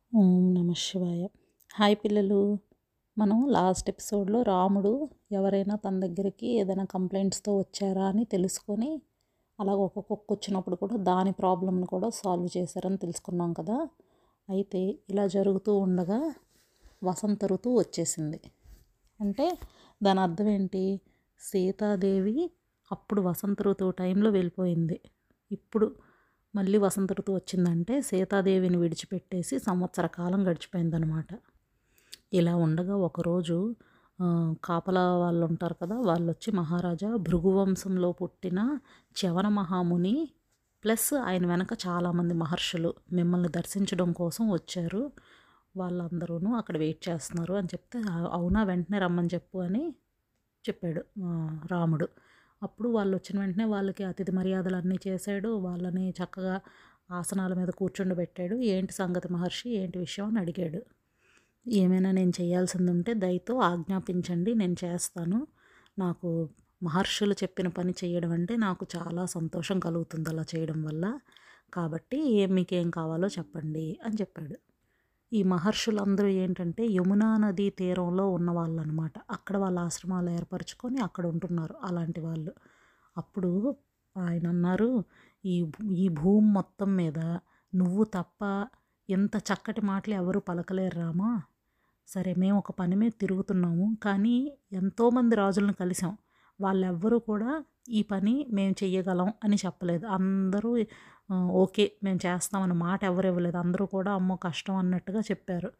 ఓం నమ శివాయ హాయ్ పిల్లలు మనం లాస్ట్ ఎపిసోడ్లో రాముడు ఎవరైనా తన దగ్గరికి ఏదైనా కంప్లైంట్స్తో వచ్చారా అని తెలుసుకొని అలాగ ఒక కుక్క వచ్చినప్పుడు కూడా దాని ప్రాబ్లమ్ని కూడా సాల్వ్ చేశారని తెలుసుకున్నాం కదా అయితే ఇలా జరుగుతూ ఉండగా వసంత ఋతువు వచ్చేసింది అంటే దాని అర్థం ఏంటి సీతాదేవి అప్పుడు వసంత ఋతువు టైంలో వెళ్ళిపోయింది ఇప్పుడు మళ్ళీ వసంత ఋతువు వచ్చిందంటే సీతాదేవిని విడిచిపెట్టేసి సంవత్సర కాలం గడిచిపోయిందనమాట ఇలా ఉండగా ఒకరోజు ఆ, కాపలా వాళ్ళు ఉంటారు కదా వాళ్ళు వచ్చి మహారాజా భృగువంశంలో పుట్టిన చవన మహాముని ప్లస్ ఆయన వెనక చాలామంది మహర్షులు మిమ్మల్ని దర్శించడం కోసం వచ్చారు వాళ్ళందరూ అక్కడ వెయిట్ చేస్తున్నారు అని చెప్తే "ఆ- అవునా వెంటనే రమ్మని చెప్పు అని చెప్పాడు ఆ, రాముడు అప్పుడు వాళ్ళు వచ్చిన వెంటనే వాళ్ళకి అతిథి మర్యాదలు అన్నీ చేశాడు వాళ్ళని చక్కగా ఆసనాల మీద కూర్చుండబెట్టాడు ఏంటి సంగతి మహర్షి ఏంటి విషయం అని అడిగాడు ఏమైనా నేను చేయాల్సింది ఉంటే దయతో ఆజ్ఞాపించండి నేను చేస్తాను నాకు మహర్షులు చెప్పిన పని చేయడం అంటే నాకు చాలా సంతోషం కలుగుతుంది అలా చేయడం వల్ల కాబట్టి ఏం మీకేం కావాలో చెప్పండి అని చెప్పాడు ఈ మహర్షులందరూ ఏంటంటే యమునా నదీ తీరంలో ఉన్న వాళ్ళు అనమాట అక్కడ వాళ్ళ ఆశ్రమాలు ఏర్పరచుకొని అక్కడ ఉంటున్నారు అలాంటి వాళ్ళు అప్పుడు ఆయన అన్నారు ఈ భూ- ఈ భూమి మొత్తం మీద నువ్వు తప్ప ఎంత చక్కటి మాటలు ఎవరు పలకలేరు రామా సరే మేము ఒక పని మీద తిరుగుతున్నాము కానీ ఎంతోమంది రాజులను కలిసాం వాళ్ళెవ్వరూ కూడా ఈ పని మేము చెయ్యగలం అని చెప్పలేదు అందరూ ఆ, ఓకే మేము చేస్తామన్న మాట ఎవరు ఇవ్వలేదు అందరూ కూడా అమ్మో కష్టం అన్నట్టుగా చెప్పారు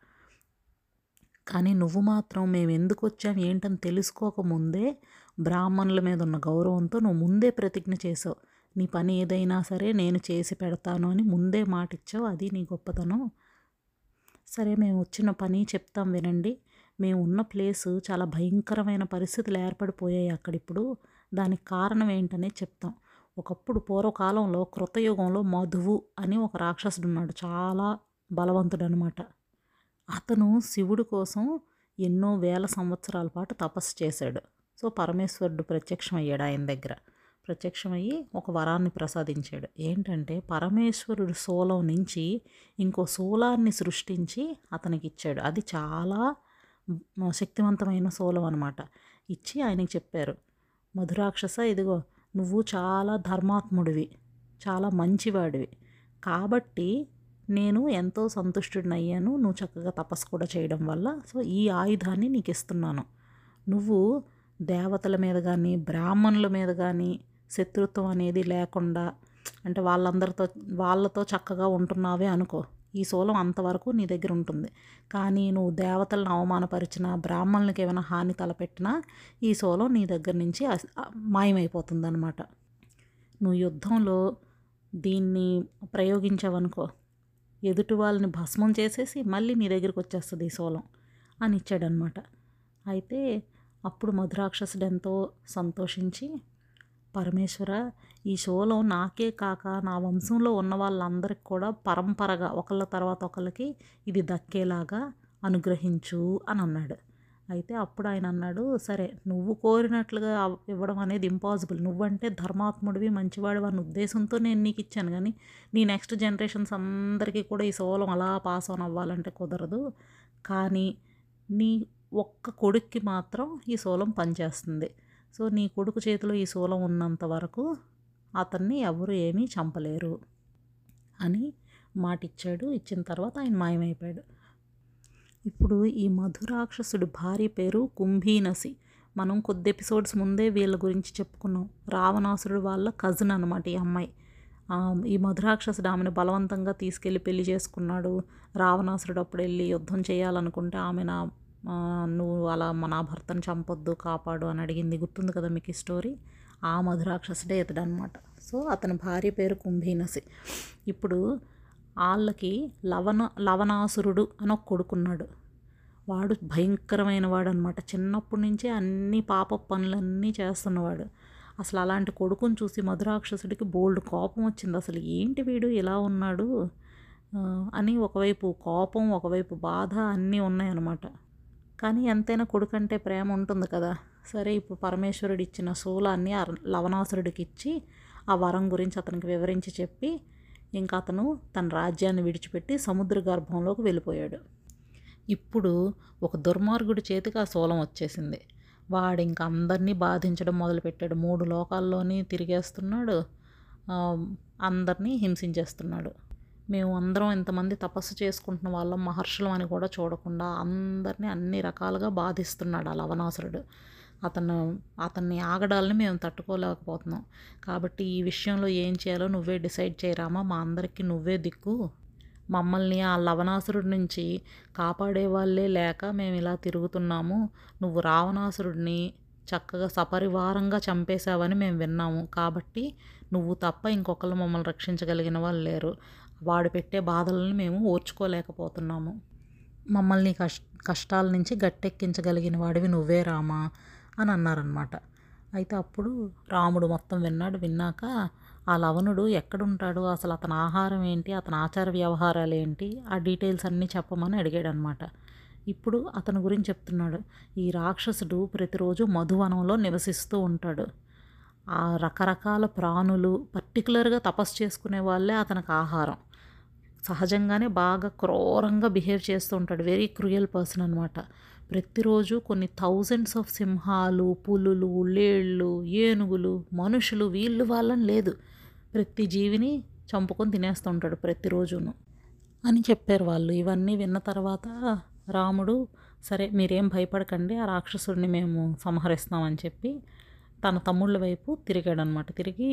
కానీ నువ్వు మాత్రం మేము ఎందుకు వచ్చాం ఏంటని తెలుసుకోకముందే బ్రాహ్మణుల మీద ఉన్న గౌరవంతో నువ్వు ముందే ప్రతిజ్ఞ చేసావు నీ పని ఏదైనా సరే నేను చేసి పెడతాను అని ముందే మాట ఇచ్చావు అది నీ గొప్పతనం సరే మేము వచ్చిన పని చెప్తాం వినండి మేము ఉన్న ప్లేసు చాలా భయంకరమైన పరిస్థితులు ఏర్పడిపోయాయి అక్కడ ఇప్పుడు దానికి కారణం ఏంటనే చెప్తాం ఒకప్పుడు పూర్వకాలంలో కృతయుగంలో మధువు అని ఒక రాక్షసుడు ఉన్నాడు చాలా బలవంతుడు అనమాట అతను శివుడి కోసం ఎన్నో వేల సంవత్సరాల పాటు తపస్సు చేశాడు సో పరమేశ్వరుడు ప్రత్యక్షమయ్యాడు ఆయన దగ్గర ప్రత్యక్షమయ్యి ఒక వరాన్ని ప్రసాదించాడు ఏంటంటే పరమేశ్వరుడు శూలం నుంచి ఇంకో శూలాన్ని సృష్టించి అతనికి ఇచ్చాడు అది చాలా మ- శక్తివంతమైన శూలం అనమాట ఇచ్చి ఆయనకి చెప్పారు మధురాక్షస ఇదిగో నువ్వు చాలా ధర్మాత్ముడివి చాలా మంచివాడివి కాబట్టి నేను ఎంతో సంతుష్టుడినయ్యాను నువ్వు చక్కగా తపస్సు కూడా చేయడం వల్ల సో ఈ ఆయుధాన్ని నీకు ఇస్తున్నాను నువ్వు దేవతల మీద కానీ బ్రాహ్మణుల మీద కానీ శత్రుత్వం అనేది లేకుండా అంటే వాళ్ళందరితో వాళ్ళతో చక్కగా ఉంటున్నావే అనుకో ఈ శూలం అంతవరకు నీ దగ్గర ఉంటుంది కానీ నువ్వు దేవతలను అవమానపరిచిన బ్రాహ్మణులకి ఏమైనా హాని తలపెట్టినా ఈ శూలం నీ దగ్గర నుంచి అస్- మాయమైపోతుంది నువ్వు యుద్ధంలో దీన్ని ప్రయోగించావనుకో ఎదుటి వాళ్ళని భస్మం చేసేసి మళ్ళీ నీ దగ్గరికి వచ్చేస్తుంది ఈ శూలం అని ఇచ్చాడనమాట అయితే అప్పుడు మధురాక్షసుడు ఎంతో సంతోషించి పరమేశ్వర ఈ శూలం నాకే కాక నా వంశంలో ఉన్న వాళ్ళందరికి కూడా పరంపరగా ఒకళ్ళ తర్వాత ఒకళ్ళకి ఇది దక్కేలాగా అనుగ్రహించు అని అన్నాడు అయితే అప్పుడు ఆయన అన్నాడు సరే నువ్వు కోరినట్లుగా అవ్- ఇవ్వడం అనేది ఇంపాసిబుల్ నువ్వంటే ధర్మాత్ముడివి మంచివాడివి అన్న ఉద్దేశంతో నేను నీకు ఇచ్చాను కానీ నీ నెక్స్ట్ జనరేషన్స్ అందరికీ కూడా ఈ సోలం అలా పాస్ ఆన్ అవ్వాలంటే కుదరదు కానీ నీ ఒక్క కొడుక్కి మాత్రం ఈ సోలం పనిచేస్తుంది సో నీ కొడుకు చేతిలో ఈ సోలం ఉన్నంత వరకు అతన్ని ఎవరు ఏమీ చంపలేరు అని మాట ఇచ్చాడు ఇచ్చిన తర్వాత ఆయన మాయమైపోయాడు ఇప్పుడు ఈ మధురాక్షసుడి భార్య పేరు కుంభీనసి మనం కొద్ది ఎపిసోడ్స్ ముందే వీళ్ళ గురించి చెప్పుకున్నాం రావణాసురుడు వాళ్ళ కజిన్ అనమాట ఈ అమ్మాయి ఆ, ఈ మధురాక్షసుడు ఆమెను బలవంతంగా తీసుకెళ్ళి పెళ్లి చేసుకున్నాడు రావణాసురుడు అప్పుడు వెళ్ళి యుద్ధం చేయాలనుకుంటే ఆమె నా ఆ, నువ్వు అలా మా నా భర్తను చంపొద్దు కాపాడు అని అడిగింది గుర్తుంది కదా మీకు ఈ స్టోరీ ఆ మధురాక్షసుడే ఇతడు అనమాట సో అతని భార్య పేరు కుంభీనసి ఇప్పుడు వాళ్ళకి లవణ లవణాసురుడు అని ఒక కొడుకున్నాడు వాడు భయంకరమైన వాడు అనమాట చిన్నప్పటి నుంచే అన్ని పాప పనులన్నీ చేస్తున్నవాడు అసలు అలాంటి కొడుకుని చూసి మధురాక్షసుడికి బోల్డ్ కోపం వచ్చింది అసలు ఏంటి వీడు ఇలా ఉన్నాడు ఆ, అని ఒకవైపు కోపం ఒకవైపు బాధ అన్నీ ఉన్నాయన్నమాట కానీ ఎంతైనా కొడుకంటే ప్రేమ ఉంటుంది కదా సరే ఇప్పుడు పరమేశ్వరుడు ఇచ్చిన శూలాన్ని ఆ లవణాసురుడికి ఇచ్చి ఆ వరం గురించి అతనికి వివరించి చెప్పి ఇంకా అతను తన రాజ్యాన్ని విడిచిపెట్టి సముద్ర గర్భంలోకి వెళ్ళిపోయాడు ఇప్పుడు ఒక దుర్మార్గుడి చేతికి ఆ శూలం వచ్చేసింది వాడు ఇంక అందరినీ బాధించడం మొదలుపెట్టాడు మూడు లోకాల్లోని తిరిగేస్తున్నాడు ఆ, అందరినీ హింసించేస్తున్నాడు మేము అందరం ఇంతమంది తపస్సు చేసుకుంటున్న వాళ్ళం మహర్షులం అని కూడా చూడకుండా అందరినీ అన్ని రకాలుగా బాధిస్తున్నాడు ఆ లవణాసురుడు అతను అతన్ని ఆగడాలని మేము తట్టుకోలేకపోతున్నాం కాబట్టి ఈ విషయంలో ఏం చేయాలో నువ్వే డిసైడ్ చేయరామా మా అందరికీ నువ్వే దిక్కు మమ్మల్ని ఆ లవణాసురుడి నుంచి కాపాడే వాళ్ళే లేక మేము ఇలా తిరుగుతున్నాము నువ్వు రావణాసురుడిని చక్కగా సపరివారంగా చంపేశావని మేము విన్నాము కాబట్టి నువ్వు తప్ప ఇంకొకళ్ళు మమ్మల్ని రక్షించగలిగిన వాళ్ళు లేరు వాడు పెట్టే బాధలను మేము ఓర్చుకోలేకపోతున్నాము మమ్మల్ని కష్ కష్టాల నుంచి గట్టెక్కించగలిగిన వాడివి నువ్వే రామా అని అన్నారనమాట అయితే అప్పుడు రాముడు మొత్తం విన్నాడు విన్నాక ఆ లవణుడు ఎక్కడుంటాడు అసలు అతని ఆహారం ఏంటి అతని ఆచార వ్యవహారాలు ఏంటి ఆ డీటెయిల్స్ అన్నీ చెప్పమని అడిగాడు అనమాట ఇప్పుడు అతని గురించి చెప్తున్నాడు ఈ రాక్షసుడు ప్రతిరోజు మధువనంలో నివసిస్తూ ఉంటాడు ఆ రకరకాల ప్రాణులు పర్టికులర్గా తపస్సు చేసుకునే వాళ్ళే అతనికి ఆహారం సహజంగానే బాగా క్రూరంగా బిహేవ్ చేస్తూ ఉంటాడు వెరీ క్రూయల్ పర్సన్ అనమాట ప్రతిరోజు కొన్ని థౌజండ్స్ ఆఫ్ సింహాలు పులులు లేళ్ళు ఏనుగులు మనుషులు వీళ్ళు వాళ్ళని లేదు ప్రతి జీవిని చంపుకొని తినేస్తూ ఉంటాడు ప్రతిరోజును అని చెప్పారు వాళ్ళు ఇవన్నీ విన్న తర్వాత రాముడు సరే మీరేం భయపడకండి ఆ రాక్షసుడిని మేము సంహరిస్తామని చెప్పి తన తమ్ముళ్ళ వైపు తిరిగాడనమాట తిరిగి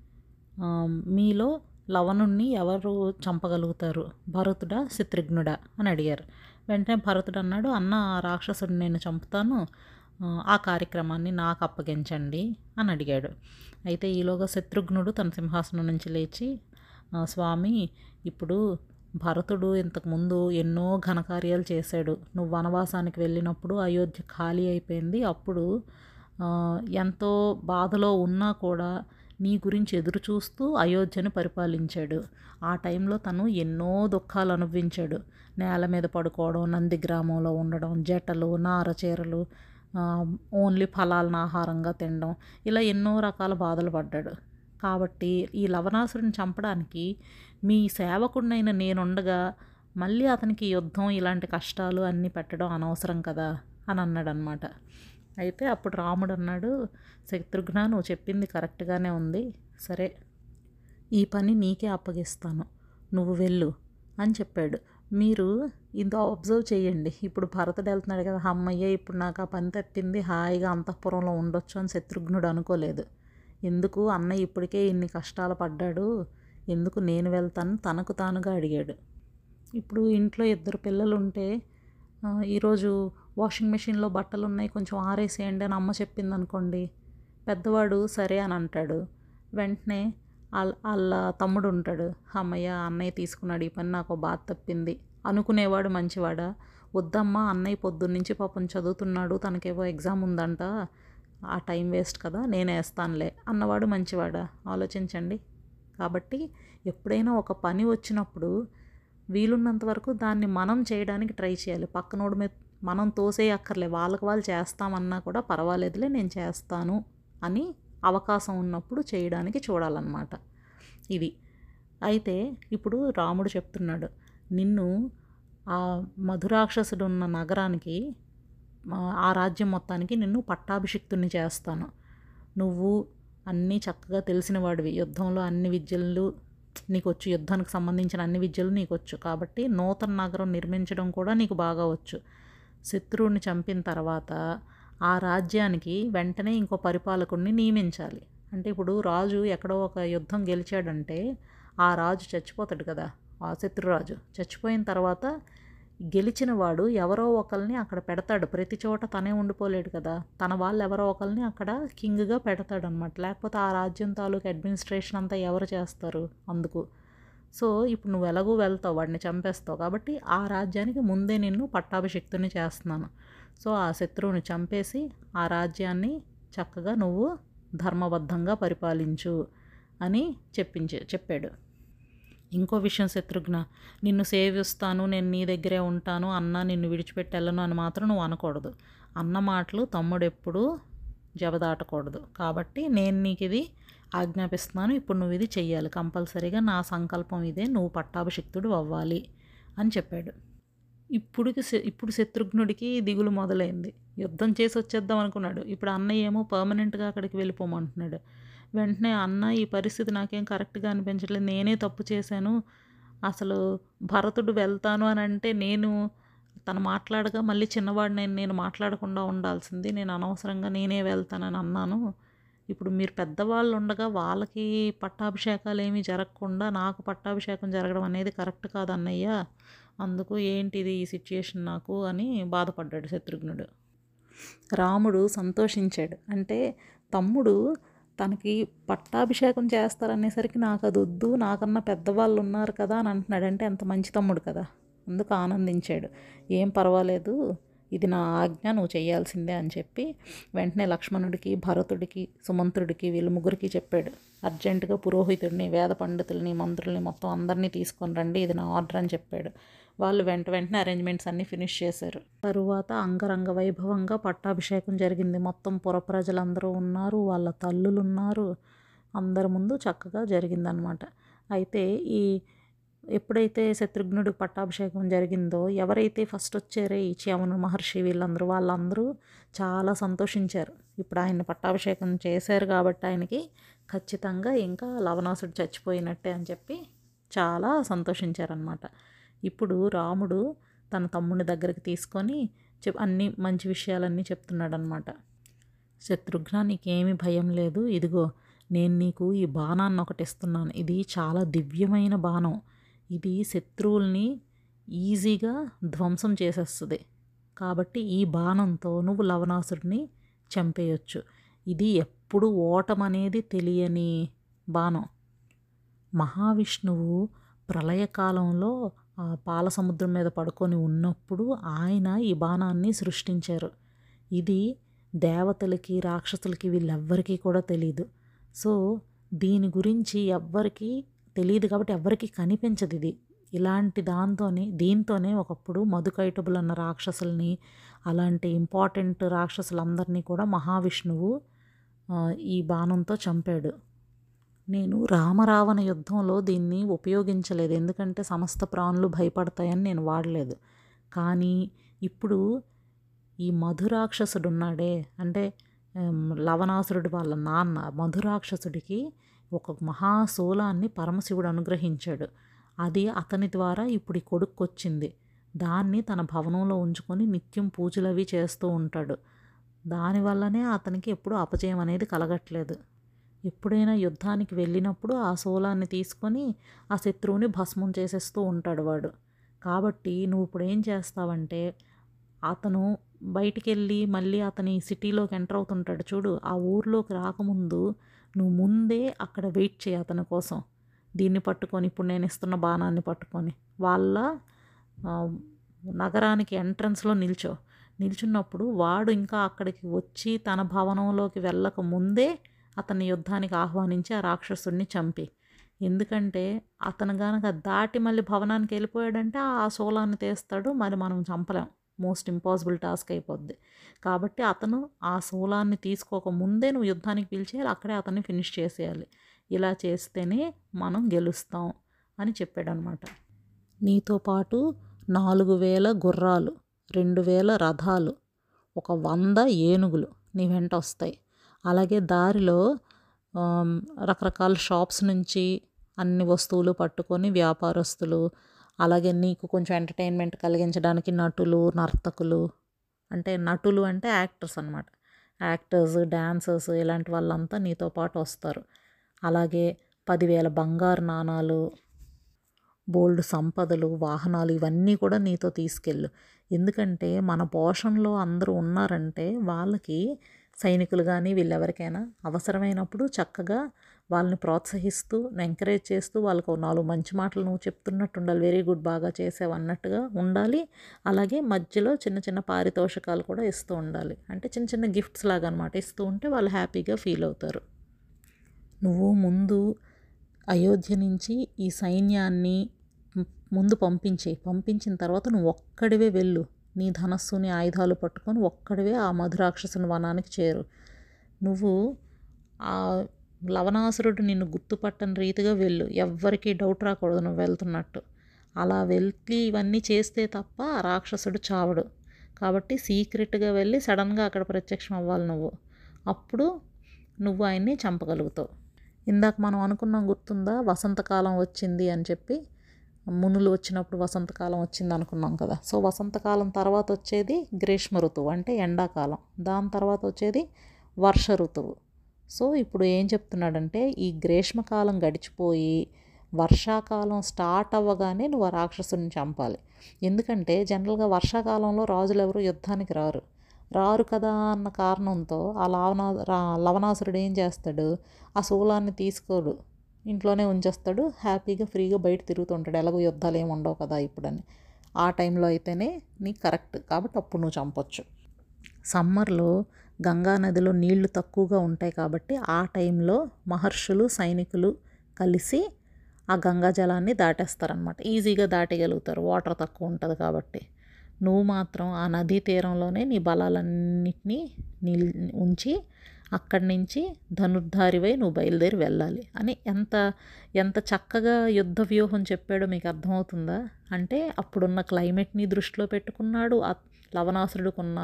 ఆ, మీలో లవణుణ్ణి ఎవరు చంపగలుగుతారు భరతుడా శత్రుఘ్నుడా అని అడిగారు వెంటనే భరతుడు అన్నాడు అన్న ఆ రాక్షసుడిని నేను చంపుతాను ఆ, ఆ కార్యక్రమాన్ని నాకు అప్పగించండి అని అడిగాడు అయితే ఈలోగా శత్రుఘ్నుడు తన సింహాసనం నుంచి లేచి "ఆ, స్వామి ఇప్పుడు భరతుడు ఇంతకుముందు ఎన్నో ఘనకార్యాలు చేశాడు నువ్వు వనవాసానికి వెళ్ళినప్పుడు అయోధ్య ఖాళీ అయిపోయింది అప్పుడు ఆ, ఎంతో బాధలో ఉన్నా కూడా నీ గురించి ఎదురు చూస్తూ అయోధ్యను పరిపాలించాడు ఆ టైంలో తను ఎన్నో దుఃఖాలు అనుభవించాడు నేల మీద పడుకోవడం నంది గ్రామంలో ఉండడం జటలు నారచీరలు ఆ, ఓన్లీ ఫలాలను ఆహారంగా తినడం ఇలా ఎన్నో రకాల బాధలు పడ్డాడు కాబట్టి ఈ లవణాసురుని చంపడానికి మీ సేవకుడినైన నేనుండగా మళ్ళీ అతనికి యుద్ధం ఇలాంటి కష్టాలు అన్నీ పెట్టడం అనవసరం కదా అని అన్నాడు అనమాట అయితే అప్పుడు రాముడు అన్నాడు శత్రుఘ్న నువ్వు చెప్పింది కరెక్ట్గానే ఉంది సరే ఈ పని నీకే అప్పగిస్తాను నువ్వు వెళ్ళు అని చెప్పాడు మీరు ఇంత అబ్జర్వ్ చేయండి ఇప్పుడు భరతుడు వెళ్తున్నాడు కదా అమ్మయ్య ఇప్పుడు నాకు ఆ పని తప్పింది హాయిగా అంతఃపురంలో ఉండొచ్చు అని శత్రుఘ్నుడు అనుకోలేదు ఎందుకు అన్నయ్య ఇప్పటికే ఇన్ని కష్టాలు పడ్డాడు ఎందుకు నేను వెళ్తాను తనకు తానుగా అడిగాడు ఇప్పుడు ఇంట్లో ఇద్దరు పిల్లలు ఉంటే ఆ, ఈరోజు వాషింగ్ మెషిన్లో బట్టలు ఉన్నాయి కొంచెం ఆరేసేయండి అని అమ్మ చెప్పింది అనుకోండి పెద్దవాడు సరే అని అంటాడు వెంటనే వాళ్ళ వాళ్ళ తమ్ముడు ఉంటాడు అమ్మయ్య అన్నయ్య తీసుకున్నాడు ఈ పని నాకు బాధ తప్పింది అనుకునేవాడు మంచివాడా వద్దమ్మా అన్నయ్య పొద్దున్నుంచి పాపం చదువుతున్నాడు తనకేవో ఎగ్జామ్ ఉందంట ఆ టైం వేస్ట్ కదా నేను వేస్తానులే అన్నవాడు మంచివాడా ఆలోచించండి కాబట్టి ఎప్పుడైనా ఒక పని వచ్చినప్పుడు వీలున్నంత వరకు దాన్ని మనం చేయడానికి ట్రై చేయాలి పక్కనోడి మీద మనం తోసేయక్కర్లే వాళ్ళకి వాళ్ళు చేస్తామన్నా కూడా పర్వాలేదులే నేను చేస్తాను అని అవకాశం ఉన్నప్పుడు చేయడానికి చూడాలన్నమాట ఇది అయితే ఇప్పుడు రాముడు చెప్తున్నాడు నిన్ను ఆ మధురాక్షసుడు ఉన్న నగరానికి ఆ- ఆ రాజ్యం మొత్తానికి నిన్ను పట్టాభిషిక్తుని చేస్తాను నువ్వు అన్నీ చక్కగా తెలిసిన వాడివి యుద్ధంలో అన్ని విద్యలు నీకు వచ్చు యుద్ధానికి సంబంధించిన అన్ని విద్యలు నీకు వచ్చు కాబట్టి నూతన నగరం నిర్మించడం కూడా నీకు బాగా వచ్చు శత్రువుని చంపిన తర్వాత ఆ రాజ్యానికి వెంటనే ఇంకో పరిపాలకుడిని నియమించాలి అంటే ఇప్పుడు రాజు ఎక్కడో ఒక యుద్ధం గెలిచాడంటే ఆ రాజు చచ్చిపోతాడు కదా ఆ శత్రురాజు చచ్చిపోయిన తర్వాత గెలిచిన వాడు ఎవరో ఒకరిని అక్కడ పెడతాడు ప్రతి చోట తనే ఉండిపోలేడు కదా తన వాళ్ళు ఎవరో ఒకరిని అక్కడ కింగ్గా పెడతాడు అనమాట లేకపోతే ఆ రాజ్యం తాలూకు అడ్మినిస్ట్రేషన్ అంతా ఎవరు చేస్తారు అందుకు సో ఇప్పుడు నువ్వు ఎలాగో వెళ్తావు వాడిని చంపేస్తావు కాబట్టి ఆ రాజ్యానికి ముందే నిన్ను పట్టాభిషిక్తుని చేస్తున్నాను సో ఆ శత్రువుని చంపేసి ఆ రాజ్యాన్ని చక్కగా నువ్వు ధర్మబద్ధంగా పరిపాలించు అని చెప్పించే చెప్పాడు ఇంకో విషయం శత్రుఘ్న నిన్ను సేవిస్తాను నేను నీ దగ్గరే ఉంటాను అన్న నిన్ను విడిచిపెట్టి వెళ్ళను అని మాత్రం నువ్వు అనకూడదు అన్న మాటలు తమ్ముడు ఎప్పుడూ జబదాటకూడదు కాబట్టి నేను నీకు ఇది ఆజ్ఞాపిస్తున్నాను ఇప్పుడు నువ్వు ఇది చెయ్యాలి కంపల్సరీగా నా సంకల్పం ఇదే నువ్వు పట్టాభిషిక్తుడు అవ్వాలి అని చెప్పాడు ఇప్పుడుకి శ- ఇప్పుడు శత్రుఘ్నుడికి దిగులు మొదలైంది యుద్ధం చేసి వచ్చేద్దాం అనుకున్నాడు ఇప్పుడు అన్నయ్య ఏమో పర్మనెంట్గా అక్కడికి వెళ్ళిపోమంటున్నాడు వెంటనే అన్న ఈ పరిస్థితి నాకేం కరెక్ట్గా అనిపించట్లేదు నేనే తప్పు చేశాను అసలు భరతుడు వెళ్తాను అని అంటే నేను తను మాట్లాడగా మళ్ళీ చిన్నవాడు నేను నేను మాట్లాడకుండా ఉండాల్సింది నేను అనవసరంగా నేనే వెళ్తానని అన్నాను ఇప్పుడు మీరు పెద్దవాళ్ళు ఉండగా వాళ్ళకి పట్టాభిషేకాలు ఏమీ జరగకుండా నాకు పట్టాభిషేకం జరగడం అనేది కరెక్ట్ కాదు అన్నయ్య అందుకు ఏంటిది ఈ సిచ్యుయేషన్ నాకు అని బాధపడ్డాడు శత్రుఘ్నుడు రాముడు సంతోషించాడు అంటే తమ్ముడు తనకి పట్టాభిషేకం చేస్తారనేసరికి నాకు అది వద్దు నాకన్నా పెద్దవాళ్ళు ఉన్నారు కదా అని అంటున్నాడు అంటే అంత మంచి తమ్ముడు కదా అందుకు ఆనందించాడు ఏం పర్వాలేదు ఇది నా ఆజ్ఞ నువ్వు చేయాల్సిందే అని చెప్పి వెంటనే లక్ష్మణుడికి భరతుడికి సుమంత్రుడికి వీళ్ళు ముగ్గురికి చెప్పాడు అర్జెంటుగా పురోహితుడిని వేద పండితుల్ని మంత్రుల్ని మొత్తం అందరినీ తీసుకొని రండి ఇది నా ఆర్డర్ అని చెప్పాడు వాళ్ళు వెంట వెంటనే అరేంజ్మెంట్స్ అన్నీ ఫినిష్ చేశారు తరువాత అంగరంగ వైభవంగా పట్టాభిషేకం జరిగింది మొత్తం పుర ప్రజలందరూ ఉన్నారు వాళ్ళ తల్లులు ఉన్నారు అందరి ముందు చక్కగా జరిగిందనమాట అయితే ఈ ఎప్పుడైతే శత్రుఘ్నుడి పట్టాభిషేకం జరిగిందో ఎవరైతే ఫస్ట్ వచ్చారో ఈ చ్యవను మహర్షి వీళ్ళందరూ వాళ్ళందరూ చాలా సంతోషించారు ఇప్పుడు ఆయన పట్టాభిషేకం చేశారు కాబట్టి ఆయనకి ఖచ్చితంగా ఇంకా లవణాసుడు చచ్చిపోయినట్టే అని చెప్పి చాలా సంతోషించారనమాట ఇప్పుడు రాముడు తన తమ్ముని దగ్గరికి తీసుకొని చెప్ అన్ని మంచి విషయాలన్నీ చెప్తున్నాడు అనమాట శత్రుఘ్న నీకేమీ భయం లేదు ఇదిగో నేను నీకు ఈ బాణాన్ని ఒకటి ఇస్తున్నాను ఇది చాలా దివ్యమైన బాణం ఇది శత్రువుల్ని ఈజీగా ధ్వంసం చేసేస్తుంది కాబట్టి ఈ బాణంతో నువ్వు లవణాసుడిని చంపేయొచ్చు ఇది ఎప్పుడు ఓటమనేది తెలియని బాణం మహావిష్ణువు ప్రళయకాలంలో ఆ పాల సముద్రం మీద పడుకొని ఉన్నప్పుడు ఆయన ఈ బాణాన్ని సృష్టించారు ఇది దేవతలకి రాక్షసులకి వీళ్ళెవ్వరికీ కూడా తెలియదు సో దీని గురించి ఎవ్వరికీ తెలియదు కాబట్టి ఎవ్వరికీ కనిపించదు ఇది ఇలాంటి దాంతోనే దీంతోనే ఒకప్పుడు మధుకైటబుల్ అన్న రాక్షసుల్ని అలాంటి ఇంపార్టెంట్ రాక్షసులందరినీ కూడా మహావిష్ణువు ఆ, ఈ బాణంతో చంపాడు నేను రామరావణ యుద్ధంలో దీన్ని ఉపయోగించలేదు ఎందుకంటే సమస్త ప్రాణులు భయపడతాయని నేను వాడలేదు కానీ ఇప్పుడు ఈ మధురాక్షసుడు ఉన్నాడే అంటే ఉమ్, లవణాసురుడు వాళ్ళ నాన్న మధురాక్షసుడికి ఒక మహాశూలాన్ని పరమశివుడు అనుగ్రహించాడు అది అతని ద్వారా ఇప్పుడు ఈ కొడుకు వచ్చింది దాన్ని తన భవనంలో ఉంచుకొని నిత్యం పూజలు అవి చేస్తూ ఉంటాడు దానివల్లనే అతనికి ఎప్పుడు అపజయం అనేది కలగట్లేదు ఎప్పుడైనా యుద్ధానికి వెళ్ళినప్పుడు ఆ శూలాన్ని తీసుకొని ఆ శత్రువుని భస్మం చేసేస్తూ ఉంటాడు వాడు కాబట్టి నువ్వు ఇప్పుడు ఏం చేస్తావంటే అతను బయటికి వెళ్ళి మళ్ళీ అతని సిటీలోకి ఎంటర్ అవుతుంటాడు చూడు ఆ ఊర్లోకి రాకముందు నువ్వు ముందే అక్కడ వెయిట్ చేయి అతని కోసం దీన్ని పట్టుకొని ఇప్పుడు నేను ఇస్తున్న బాణాన్ని పట్టుకొని వాళ్ళ ఆ, నగరానికి ఎంట్రన్స్లో నిల్చో నిల్చున్నప్పుడు వాడు ఇంకా అక్కడికి వచ్చి తన భవనంలోకి వెళ్ళక ముందే అతన్ని యుద్ధానికి ఆహ్వానించి ఆ రాక్షసుడిని చంపి ఎందుకంటే అతను గనక దాటి మళ్ళీ భవనానికి వెళ్ళిపోయాడంటే ఆ శూలాన్ని తీస్తాడు మరి మనం చంపలేం మోస్ట్ ఇంపాసిబుల్ టాస్క్ అయిపోద్ది కాబట్టి అతను ఆ శూలాన్ని తీసుకోక ముందే నువ్వు యుద్ధానికి పిలిచేయాలి అక్కడే అతన్ని ఫినిష్ చేసేయాలి ఇలా చేస్తేనే మనం గెలుస్తాం అని చెప్పాడనమాట నీతో పాటు నాలుగు వేల గుర్రాలు రెండు వేల రథాలు ఒక వంద ఏనుగులు నీ వెంట వస్తాయి అలాగే దారిలో ఆమ్, రకరకాల షాప్స్ నుంచి అన్ని వస్తువులు పట్టుకొని వ్యాపారస్తులు అలాగే నీకు కొంచెం ఎంటర్టైన్మెంట్ కలిగించడానికి నటులు నర్తకులు అంటే నటులు అంటే యాక్టర్స్ అనమాట యాక్టర్స్ డాన్సర్స్ ఇలాంటి వాళ్ళంతా నీతో పాటు వస్తారు అలాగే పదివేల బంగారు నాణాలు బోల్డ్ సంపదలు వాహనాలు ఇవన్నీ కూడా నీతో తీసుకెళ్ళు ఎందుకంటే మన పోషణలో అందరూ ఉన్నారంటే వాళ్ళకి సైనికులు కానీ వీళ్ళెవరికైనా అవసరమైనప్పుడు చక్కగా వాళ్ళని ప్రోత్సహిస్తూ ఎంకరేజ్ చేస్తూ వాళ్ళకు ఓ నాలుగు మంచి మాటలు నువ్వు చెప్తున్నట్టు ఉండాలి వెరీ గుడ్ బాగా చేసావు అన్నట్టుగా ఉండాలి అలాగే మధ్యలో చిన్న చిన్న పారితోషికాలు కూడా ఇస్తూ ఉండాలి అంటే చిన్న చిన్న గిఫ్ట్స్ లాగా అనమాట ఇస్తూ ఉంటే వాళ్ళు హ్యాపీగా ఫీల్ అవుతారు నువ్వు ముందు అయోధ్య నుంచి ఈ సైన్యాన్ని మ్- ముందు పంపించే పంపించిన తర్వాత నువ్వు ఒక్కడివే వెళ్ళు నీ ధనస్సుని ఆయుధాలు పట్టుకొని ఒక్కడివే ఆ మధురాక్షసుని వనానికి చేరు నువ్వు ఆ లవణాసురుడు నిన్ను గుర్తుపట్టని రీతిగా వెళ్ళు ఎవ్వరికీ డౌట్ రాకూడదు నువ్వు వెళ్తున్నట్టు అలా వెళ్ళి ఇవన్నీ చేస్తే తప్ప ఆ రాక్షసుడు చావడు కాబట్టి సీక్రెట్గా వెళ్ళి సడన్గా అక్కడ ప్రత్యక్షం అవ్వాలి నువ్వు అప్పుడు నువ్వు ఆయన్ని చంపగలుగుతావు ఇందాక మనం అనుకున్నాం గుర్తుందా వసంతకాలం వచ్చింది అని చెప్పి మునులు వచ్చినప్పుడు వసంతకాలం వచ్చింది అనుకున్నాం కదా సో వసంతకాలం తర్వాత వచ్చేది గ్రీష్మ ఋతువు అంటే ఎండాకాలం దాని తర్వాత వచ్చేది వర్ష ఋతువు సో ఇప్పుడు ఏం చెప్తున్నాడంటే ఈ గ్రీష్మకాలం గడిచిపోయి వర్షాకాలం స్టార్ట్ అవ్వగానే నువ్వు ఆ రాక్షసుని చంపాలి ఎందుకంటే జనరల్గా వర్షాకాలంలో రాజులు ఎవరు యుద్ధానికి రారు రారు కదా అన్న కారణంతో ఆ లవణ రా లవణాసురుడు ఏం చేస్తాడు ఆ శూలాన్ని తీసుకోడు ఇంట్లోనే ఉంచేస్తాడు హ్యాపీగా ఫ్రీగా బయట తిరుగుతుంటాడు ఎలాగో యుద్ధాలు ఏమి ఉండవు కదా ఇప్పుడని ఆ టైంలో అయితేనే నీకు కరెక్ట్ కాబట్టి అప్పుడు నువ్వు చంపొచ్చు సమ్మర్లో గంగా నదిలో నీళ్లు తక్కువగా ఉంటాయి కాబట్టి ఆ టైంలో మహర్షులు సైనికులు కలిసి ఆ గంగా జలాన్ని దాటేస్తారనమాట ఈజీగా దాటగలుగుతారు వాటర్ తక్కువ ఉంటుంది కాబట్టి నువ్వు మాత్రం ఆ నదీ తీరంలోనే నీ బలాలన్నింటినీ నిల్ ఉంచి అక్కడి నుంచి ధనుర్ధారివై నువ్వు బయలుదేరి వెళ్ళాలి అని ఎంత ఎంత చక్కగా యుద్ధ వ్యూహం చెప్పాడో మీకు అర్థమవుతుందా అంటే అప్పుడున్న క్లైమేట్ని దృష్టిలో పెట్టుకున్నాడు ఆ లవణాసురుడుకున్న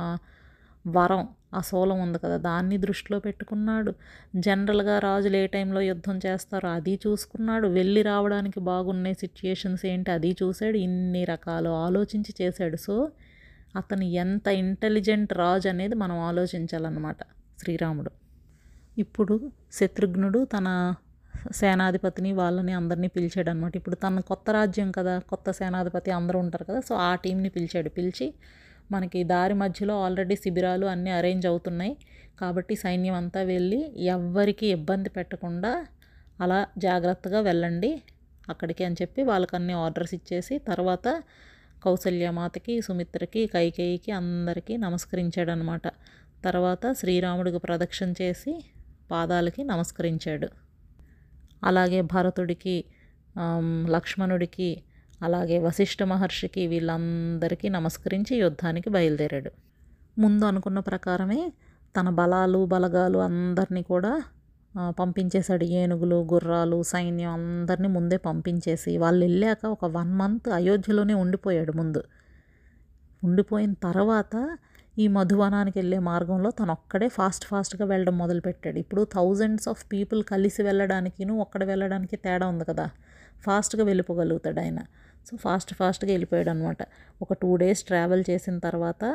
వరం ఆ శూలం ఉంది కదా దాన్ని దృష్టిలో పెట్టుకున్నాడు జనరల్గా రాజులు ఏ టైంలో యుద్ధం చేస్తారో అది చూసుకున్నాడు వెళ్ళి రావడానికి బాగున్నే సిచ్యుయేషన్స్ ఏంటి అది చూశాడు ఇన్ని రకాలు ఆలోచించి చేశాడు సో అతను ఎంత ఇంటెలిజెంట్ రాజు అనేది మనం ఆలోచించాలన్నమాట శ్రీరాముడు ఇప్పుడు శత్రుఘ్నుడు తన సేనాధిపతిని వాళ్ళని అందరినీ పిలిచాడు అనమాట ఇప్పుడు తన కొత్త రాజ్యం కదా కొత్త సేనాధిపతి అందరూ ఉంటారు కదా సో ఆ టీంని పిలిచాడు పిలిచి మనకి దారి మధ్యలో ఆల్రెడీ శిబిరాలు అన్నీ అరేంజ్ అవుతున్నాయి కాబట్టి సైన్యం అంతా వెళ్ళి ఎవ్వరికి ఇబ్బంది పెట్టకుండా అలా జాగ్రత్తగా వెళ్ళండి అక్కడికి అని చెప్పి వాళ్ళకి అన్ని ఆర్డర్స్ ఇచ్చేసి తర్వాత కౌసల్యమాతకి సుమిత్రకి కైకేయికి అందరికీ నమస్కరించాడనమాట తర్వాత శ్రీరాముడికి ప్రదక్షిణ చేసి పాదాలకి నమస్కరించాడు అలాగే భరతుడికి లక్ష్మణుడికి అలాగే వశిష్ఠ మహర్షికి వీళ్ళందరికీ నమస్కరించి యుద్ధానికి బయలుదేరాడు ముందు అనుకున్న ప్రకారమే తన బలాలు బలగాలు అందరినీ కూడా పంపించేశాడు ఏనుగులు గుర్రాలు సైన్యం అందరినీ ముందే పంపించేసి వాళ్ళు వెళ్ళాక ఒక వన్ మంత్ అయోధ్యలోనే ఉండిపోయాడు ముందు ఉండిపోయిన తర్వాత ఈ మధువనానికి వెళ్ళే మార్గంలో తను ఒక్కడే ఫాస్ట్ ఫాస్ట్గా వెళ్ళడం మొదలుపెట్టాడు ఇప్పుడు థౌజండ్స్ ఆఫ్ పీపుల్ కలిసి వెళ్ళడానికి ఒక్కడ వెళ్ళడానికి తేడా ఉంది కదా ఫాస్ట్గా వెళ్ళిపోగలుగుతాడు ఆయన సో ఫాస్ట్ ఫాస్ట్గా వెళ్ళిపోయాడు అనమాట ఒక టూ డేస్ ట్రావెల్ చేసిన తర్వాత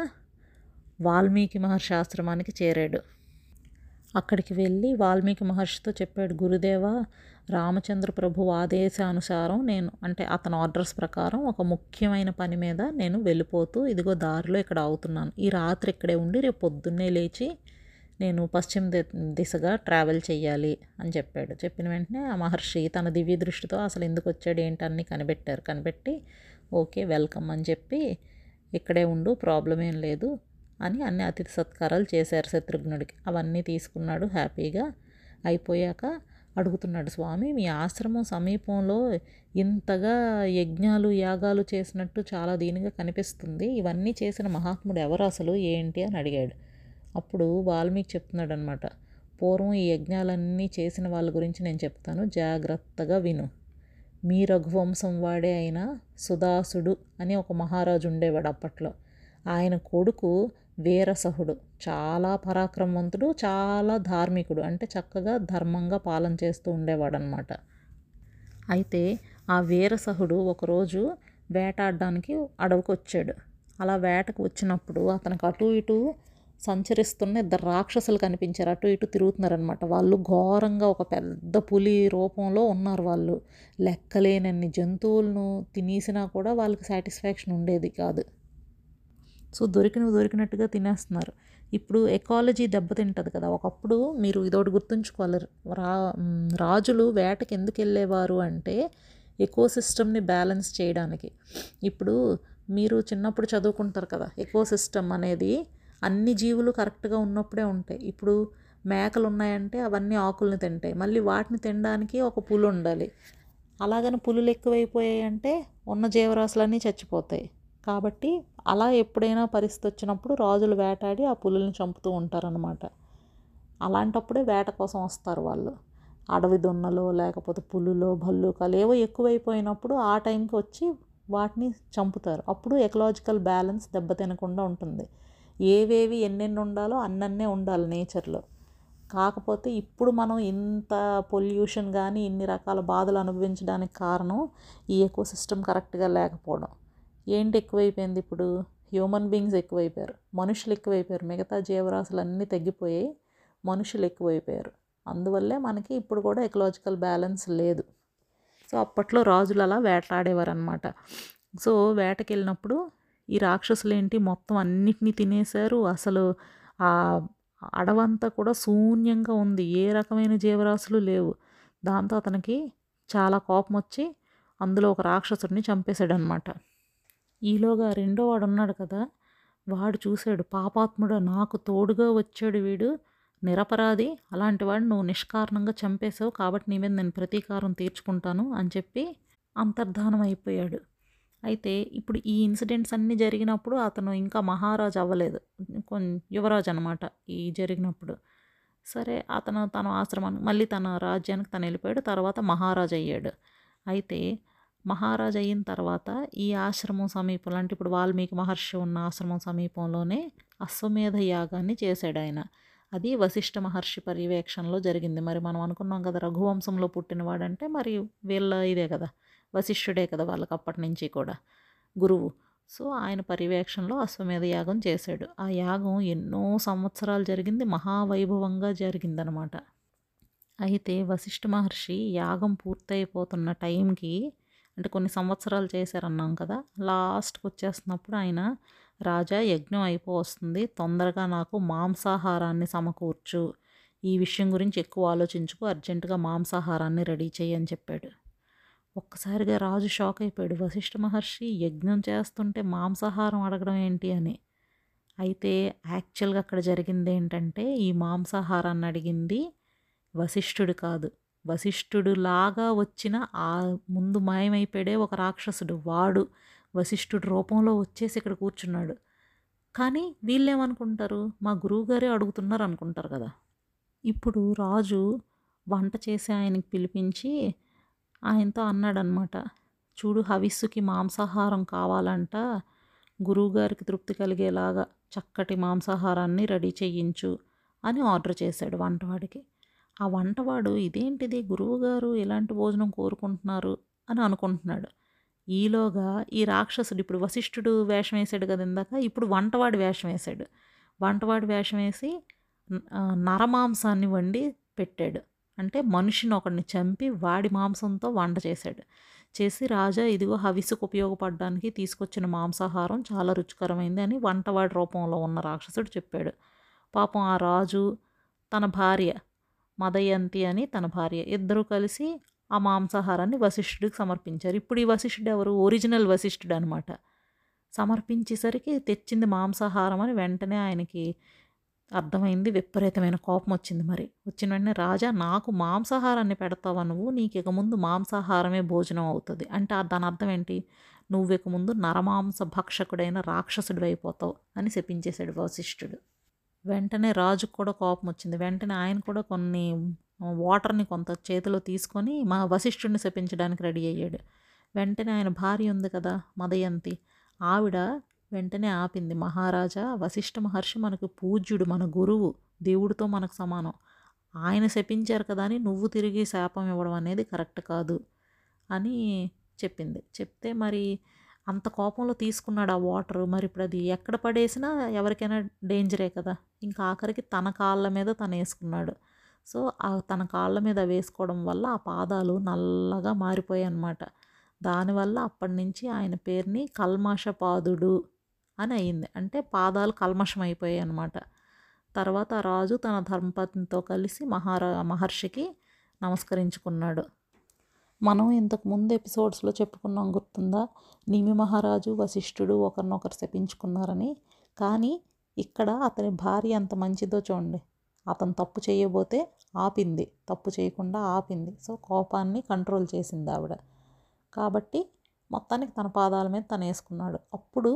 వాల్మీకి మహర్షి ఆశ్రమానికి చేరాడు అక్కడికి వెళ్ళి వాల్మీకి మహర్షితో చెప్పాడు గురుదేవ రామచంద్ర ప్రభు ఆదేశానుసారం నేను అంటే అతని ఆర్డర్స్ ప్రకారం ఒక ముఖ్యమైన పని మీద నేను వెళ్ళిపోతూ ఇదిగో దారిలో ఇక్కడ అవుతున్నాను ఈ రాత్రి ఇక్కడే ఉండి రేపు పొద్దున్నే లేచి నేను పశ్చిమ దిశగా ట్రావెల్ చేయాలి అని చెప్పాడు చెప్పిన వెంటనే ఆ మహర్షి తన దివ్య దృష్టితో అసలు ఎందుకు వచ్చాడు ఏంటని కనిపెట్టారు కనిపెట్టి ఓకే వెల్కమ్ అని చెప్పి ఇక్కడే ఉండు ప్రాబ్లం ఏం లేదు అని అన్ని అతిథి సత్కారాలు చేశారు శత్రుఘ్నుడికి అవన్నీ తీసుకున్నాడు హ్యాపీగా అయిపోయాక అడుగుతున్నాడు స్వామి మీ ఆశ్రమం సమీపంలో ఇంతగా యజ్ఞాలు యాగాలు చేసినట్టు చాలా దీనిగా కనిపిస్తుంది ఇవన్నీ చేసిన మహాత్ముడు ఎవరు అసలు ఏంటి అని అడిగాడు అప్పుడు వాల్మీకి చెప్తున్నాడు అనమాట పూర్వం ఈ యజ్ఞాలన్నీ చేసిన వాళ్ళ గురించి నేను చెప్తాను జాగ్రత్తగా విను మీ రఘువంశం వాడే అయిన సుదాసుడు అని ఒక మహారాజు ఉండేవాడు అప్పట్లో ఆయన కొడుకు వీరసహుడు చాలా పరాక్రమవంతుడు చాలా ధార్మికుడు అంటే చక్కగా ధర్మంగా పాలన చేస్తూ ఉండేవాడు అనమాట అయితే ఆ వీరసహుడు ఒకరోజు వేటాడడానికి అడవికి వచ్చాడు అలా వేటకు వచ్చినప్పుడు అతనికి అటు ఇటు సంచరిస్తున్న ఇద్దరు రాక్షసులు కనిపించారు అటు ఇటు తిరుగుతున్నారనమాట వాళ్ళు ఘోరంగా ఒక పెద్ద పులి రూపంలో ఉన్నారు వాళ్ళు లెక్కలేనన్ని జంతువులను తినేసినా కూడా వాళ్ళకి సాటిస్ఫాక్షన్ ఉండేది కాదు సో దొరికినవి దొరికినట్టుగా తినేస్తున్నారు ఇప్పుడు ఎకాలజీ దెబ్బతింటుంది కదా ఒకప్పుడు మీరు ఇదొకటి గుర్తుంచుకోవాలి రా రాజులు వేటకి ఎందుకు వెళ్ళేవారు అంటే ఎకోసిస్టమ్ని బ్యాలెన్స్ చేయడానికి ఇప్పుడు మీరు చిన్నప్పుడు చదువుకుంటారు కదా ఎకోసిస్టమ్ అనేది అన్ని జీవులు కరెక్ట్గా ఉన్నప్పుడే ఉంటాయి ఇప్పుడు మేకలు ఉన్నాయంటే అవన్నీ ఆకుల్ని తింటాయి మళ్ళీ వాటిని తినడానికి ఒక పులు ఉండాలి అలాగని పులులు ఎక్కువైపోయాయి అంటే ఉన్న జీవరాశులన్నీ చచ్చిపోతాయి కాబట్టి అలా ఎప్పుడైనా పరిస్థితి వచ్చినప్పుడు రాజులు వేటాడి ఆ పులుల్ని చంపుతూ ఉంటారనమాట అలాంటప్పుడే వేట కోసం వస్తారు వాళ్ళు అడవి దొన్నలో లేకపోతే పులులో భల్లూకాలు ఏవో ఎక్కువైపోయినప్పుడు ఆ టైంకి వచ్చి వాటిని చంపుతారు అప్పుడు ఎకలాజికల్ బ్యాలెన్స్ దెబ్బతినకుండా ఉంటుంది ఏవేవి ఎన్నెన్ని ఉండాలో అన్నన్నే ఉండాలి నేచర్లో కాకపోతే ఇప్పుడు మనం ఇంత పొల్యూషన్ కానీ ఇన్ని రకాల బాధలు అనుభవించడానికి కారణం ఈ ఎకో సిస్టమ్ కరెక్ట్గా లేకపోవడం ఏంటి ఎక్కువైపోయింది ఇప్పుడు హ్యూమన్ బీయింగ్స్ ఎక్కువైపోయారు మనుషులు ఎక్కువైపోయారు మిగతా జీవరాశులు అన్నీ తగ్గిపోయాయి మనుషులు ఎక్కువైపోయారు అందువల్లే మనకి ఇప్పుడు కూడా ఎకలాజికల్ బ్యాలెన్స్ లేదు సో అప్పట్లో రాజులు అలా వేటాడేవారు అనమాట సో వేటకి వెళ్ళినప్పుడు ఈ రాక్షసులు ఏంటి మొత్తం అన్నిటినీ తినేశారు అసలు ఆ అడవంతా కూడా శూన్యంగా ఉంది ఏ రకమైన జీవరాశులు లేవు దాంతో అతనికి చాలా కోపం వచ్చి అందులో ఒక రాక్షసుడిని చంపేశాడు అనమాట ఈలోగా రెండో వాడు ఉన్నాడు కదా వాడు చూశాడు పాపాత్ముడు నాకు తోడుగా వచ్చాడు వీడు నిరపరాధి అలాంటి వాడు నువ్వు నిష్కారణంగా చంపేశావు కాబట్టి నీ మీద నేను ప్రతీకారం తీర్చుకుంటాను అని చెప్పి అంతర్ధానం అయిపోయాడు అయితే ఇప్పుడు ఈ ఇన్సిడెంట్స్ అన్నీ జరిగినప్పుడు అతను ఇంకా మహారాజు అవ్వలేదు కొంచెం యువరాజు అనమాట ఈ జరిగినప్పుడు సరే అతను తన ఆశ్రమానికి మళ్ళీ తన రాజ్యానికి తను వెళ్ళిపోయాడు తర్వాత మహారాజు అయ్యాడు అయితే మహారాజు అయిన తర్వాత ఈ ఆశ్రమం సమీపంలో అంటే ఇప్పుడు వాల్మీకి మహర్షి ఉన్న ఆశ్రమం సమీపంలోనే అశ్వమేధ యాగాన్ని చేశాడు ఆయన అది వశిష్ఠ మహర్షి పర్యవేక్షణలో జరిగింది మరి మనం అనుకున్నాం కదా రఘువంశంలో పుట్టినవాడంటే మరి వీళ్ళ ఇదే కదా వశిష్ఠుడే కదా వాళ్ళకి అప్పటి నుంచి కూడా గురువు సో ఆయన పర్యవేక్షణలో అశ్వమేధ యాగం చేశాడు ఆ యాగం ఎన్నో సంవత్సరాలు జరిగింది మహావైభవంగా జరిగిందనమాట అయితే వశిష్ఠ మహర్షి యాగం పూర్తయిపోతున్న టైంకి అంటే కొన్ని సంవత్సరాలు చేశారన్నాం కదా లాస్ట్కి వచ్చేస్తున్నప్పుడు ఆయన రాజా యజ్ఞం అయిపో వస్తుంది తొందరగా నాకు మాంసాహారాన్ని సమకూర్చు ఈ విషయం గురించి ఎక్కువ ఆలోచించుకు అర్జెంటుగా మాంసాహారాన్ని రెడీ చేయి అని చెప్పాడు ఒక్కసారిగా రాజు షాక్ అయిపోయాడు వశిష్ఠ మహర్షి యజ్ఞం చేస్తుంటే మాంసాహారం అడగడం ఏంటి అని అయితే యాక్చువల్గా అక్కడ జరిగింది ఏంటంటే ఈ మాంసాహారాన్ని అడిగింది వశిష్ఠుడు కాదు వశిష్ఠుడు లాగా వచ్చిన ఆ ముందు మాయమైపోయాడే ఒక రాక్షసుడు వాడు వశిష్ఠుడు రూపంలో వచ్చేసి ఇక్కడ కూర్చున్నాడు కానీ వీళ్ళేమనుకుంటారు మా గురువుగారే అడుగుతున్నారు అనుకుంటారు కదా ఇప్పుడు రాజు వంట చేసి ఆయనకి పిలిపించి ఆయనతో అన్నాడనమాట చూడు హవిస్సుకి మాంసాహారం కావాలంట గురువుగారికి తృప్తి కలిగేలాగా చక్కటి మాంసాహారాన్ని రెడీ చేయించు అని ఆర్డర్ చేశాడు వంటవాడికి ఆ వంటవాడు ఇదేంటిది గురువుగారు ఇలాంటి భోజనం కోరుకుంటున్నారు అని అనుకుంటున్నాడు ఈలోగా ఈ రాక్షసుడు ఇప్పుడు వశిష్ఠుడు వేషం వేసాడు కదా ఇందాక ఇప్పుడు వంటవాడి వేషం వేశాడు వంటవాడి వేషం వేసి ఆ, నరమాంసాన్ని వండి పెట్టాడు అంటే మనిషిని ఒకడిని చంపి వాడి మాంసంతో వంట చేశాడు చేసి రాజా ఇదిగో హవిస్సుకు ఉపయోగపడడానికి తీసుకొచ్చిన మాంసాహారం చాలా రుచికరమైంది అని వంటవాడి రూపంలో ఉన్న రాక్షసుడు చెప్పాడు పాపం ఆ రాజు తన భార్య మదయంతి అని తన భార్య ఇద్దరూ కలిసి ఆ మాంసాహారాన్ని వశిష్ఠుడికి సమర్పించారు ఇప్పుడు ఈ వశిష్ఠుడు ఎవరు ఒరిజినల్ వశిష్ఠుడు అనమాట సమర్పించేసరికి తెచ్చింది మాంసాహారం అని వెంటనే ఆయనకి అర్థమైంది విపరీతమైన కోపం వచ్చింది మరి వచ్చిన వెంటనే రాజా నాకు మాంసాహారాన్ని పెడతావా నువ్వు నీకు ఇక ముందు మాంసాహారమే భోజనం అవుతుంది అంటే ఆ దాని అర్థం ఏంటి నువ్వు ఇక ముందు నరమాంస భక్షకుడైన రాక్షసుడు అయిపోతావు అని శపించేశాడు వశిష్ఠుడు వెంటనే రాజుకు కూడా కోపం వచ్చింది వెంటనే ఆయన కూడా కొన్ని వాటర్ని కొంత చేతిలో తీసుకొని మా వశిష్ఠుడిని శపించడానికి రెడీ అయ్యాడు వెంటనే ఆయన భార్య ఉంది కదా మదయంతి ఆవిడ వెంటనే ఆపింది మహారాజా వశిష్ఠ మహర్షి మనకు పూజ్యుడు మన గురువు దేవుడితో మనకు సమానం ఆయన శపించారు కదా అని నువ్వు తిరిగి శాపం ఇవ్వడం అనేది కరెక్ట్ కాదు అని చెప్పింది చెప్తే మరి అంత కోపంలో తీసుకున్నాడు ఆ వాటర్ మరి ఇప్పుడు అది ఎక్కడ పడేసినా ఎవరికైనా డేంజరే కదా ఇంకా ఆఖరికి తన కాళ్ళ మీద తను వేసుకున్నాడు సో ఆ తన కాళ్ళ మీద వేసుకోవడం వల్ల ఆ పాదాలు నల్లగా మారిపోయాయి అన్నమాట దానివల్ల అప్పటి నుంచి ఆయన పేరుని కల్మాషపాదుడు అని అయింది అంటే పాదాలు కల్మషం అయిపోయాయి అన్నమాట తర్వాత ఆ రాజు తన ధర్మపత్నితో కలిసి మహారా మహర్షికి నమస్కరించుకున్నాడు మనం ఇంతకు ముందు ఎపిసోడ్స్లో చెప్పుకున్నాం గుర్తుందా నిమి మహారాజు వశిష్ఠుడు ఒకరినొకరు శపించుకున్నారని కానీ ఇక్కడ అతని భార్య ఎంత మంచిదో చూడండి అతను తప్పు చేయబోతే ఆపింది తప్పు చేయకుండా ఆపింది సో కోపాన్ని కంట్రోల్ చేసింది ఆవిడ కాబట్టి మొత్తానికి తన పాదాల మీద తను వేసుకున్నాడు అప్పుడు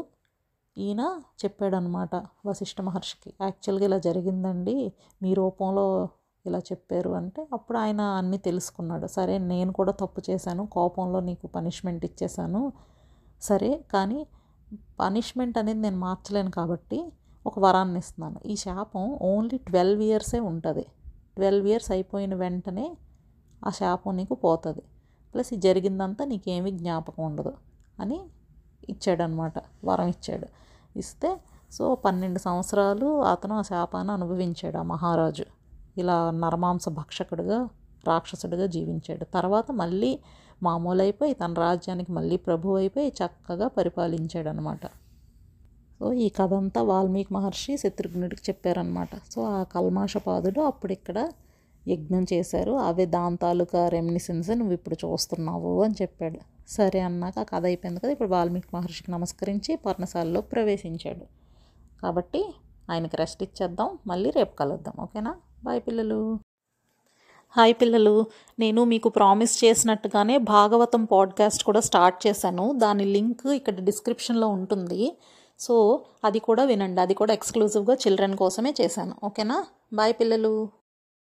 ఈయన చెప్పాడనమాట వశిష్ఠ మహర్షికి యాక్చువల్గా ఇలా జరిగిందండి మీ రూపంలో ఇలా చెప్పారు అంటే అప్పుడు ఆయన అన్నీ తెలుసుకున్నాడు సరే నేను కూడా తప్పు చేశాను కోపంలో నీకు పనిష్మెంట్ ఇచ్చేసాను సరే కానీ పనిష్మెంట్ అనేది నేను మార్చలేను కాబట్టి ఒక వరాన్ని ఇస్తున్నాను ఈ శాపం ఓన్లీ ట్వెల్వ్ ఇయర్సే ఉంటుంది ట్వెల్వ్ ఇయర్స్ అయిపోయిన వెంటనే ఆ శాపం నీకు పోతుంది ప్లస్ ఈ జరిగిందంతా నీకేమీ జ్ఞాపకం ఉండదు అని ఇచ్చాడనమాట వరం ఇచ్చాడు ఇస్తే సో పన్నెండు సంవత్సరాలు అతను ఆ శాపాన్ని అనుభవించాడు ఆ మహారాజు ఇలా నరమాంస భక్షకుడుగా రాక్షసుడిగా జీవించాడు తర్వాత మళ్ళీ మామూలు అయిపోయి తన రాజ్యానికి మళ్ళీ ప్రభు అయిపోయి చక్కగా పరిపాలించాడు అనమాట సో ఈ కథ అంతా వాల్మీకి మహర్షి శత్రుఘ్నుడికి చెప్పారనమాట సో ఆ కల్మాషపాదుడు అప్పుడు ఇక్కడ యజ్ఞం చేశారు అవే దాని తాలూకా రెమినిసెన్స్ నువ్వు ఇప్పుడు చూస్తున్నావు అని చెప్పాడు సరే అన్నాక ఆ కథ అయిపోయింది కదా ఇప్పుడు వాల్మీకి మహర్షికి నమస్కరించి పర్ణశాలలో ప్రవేశించాడు కాబట్టి ఆయనకి రెస్ట్ ఇచ్చేద్దాం మళ్ళీ రేపు కలుద్దాం ఓకేనా బాయ్ పిల్లలు హాయ్ పిల్లలు నేను మీకు ప్రామిస్ చేసినట్టుగానే భాగవతం పాడ్కాస్ట్ కూడా స్టార్ట్ చేశాను దాని లింక్ ఇక్కడ డిస్క్రిప్షన్లో ఉంటుంది సో అది కూడా వినండి అది కూడా ఎక్స్క్లూజివ్గా చిల్డ్రన్ కోసమే చేశాను ఓకేనా బాయ్ పిల్లలు